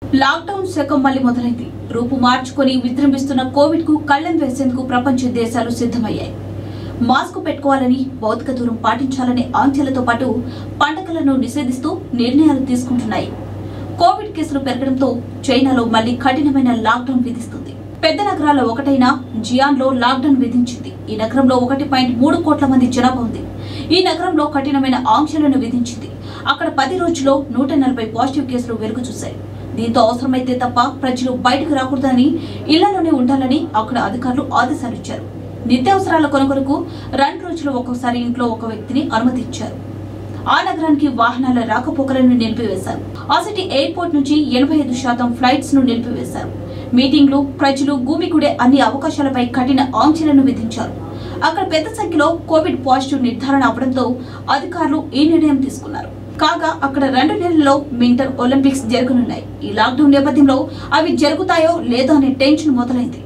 lockdown శకం మళ్లీ మొదలైంది రూపు మార్చుకొని విజృంభిస్తున్న కోవిడ్ కు కళ్లెం వేసేందుకు ప్రపంచ దేశాలు సిద్ధమయ్యాయి మాస్క్ పెట్టుకోవాలని భౌతిక దూరం పాటించాలనే ఆంక్షలతో పాటు పండగలను నిషేధిస్తూ నిర్ణయాలు తీసుకుంటున్నాయి కోవిడ్ కేసులు పెరగడంతో చైనాలో మళ్లీ కఠినమైన లాక్డౌన్ విధిస్తుంది పెద్ద నగరాల ఒకటైన జియాన్ లో లాక్డౌన్ విధించింది ఈ నగరంలో ఒకటి పాయింట్ మూడు కోట్ల మంది జనాభా ఉంది ఈ నగరంలో కఠినమైన ఆంక్షలను విధించింది అక్కడ పది రోజుల్లో నూట నలభై పాజిటివ్ కేసులు వెలుగు చూశాయి దీంతో అవసరమైతే తప్ప ప్రజలు బయటకు రాకూడదని ఇళ్లలోనే ఉండాలని అక్కడ అధికారులు ఆదేశాలు ఇచ్చారు నిత్యావసరాల కొనుగోలుకు రెండు రోజులు ఒక్కోసారి ఇంట్లో ఒక వ్యక్తిని అనుమతించారు ఆ నగరానికి వాహనాల రాకపోకలను నిలిపివేశారు ఆ సిటీ ఎయిర్పోర్ట్ నుంచి ఎనభై ఐదు శాతం ఫ్లైట్స్ ను నిలిపివేశారు మీటింగ్లు ప్రజలు గుమిగూడే అన్ని అవకాశాలపై కఠిన ఆంక్షలను విధించారు అక్కడ పెద్ద సంఖ్యలో కోవిడ్ పాజిటివ్ నిర్ధారణ అవడంతో అధికారులు ఈ నిర్ణయం తీసుకున్నారు కాగా అక్కడ రెండు నెలల్లో వింటర్ ఒలింపిక్స్ జరగనున్నాయి ఈ లాక్డౌన్ నేపథ్యంలో అవి జరుగుతాయో లేదో అనే టెన్షన్ మొదలైంది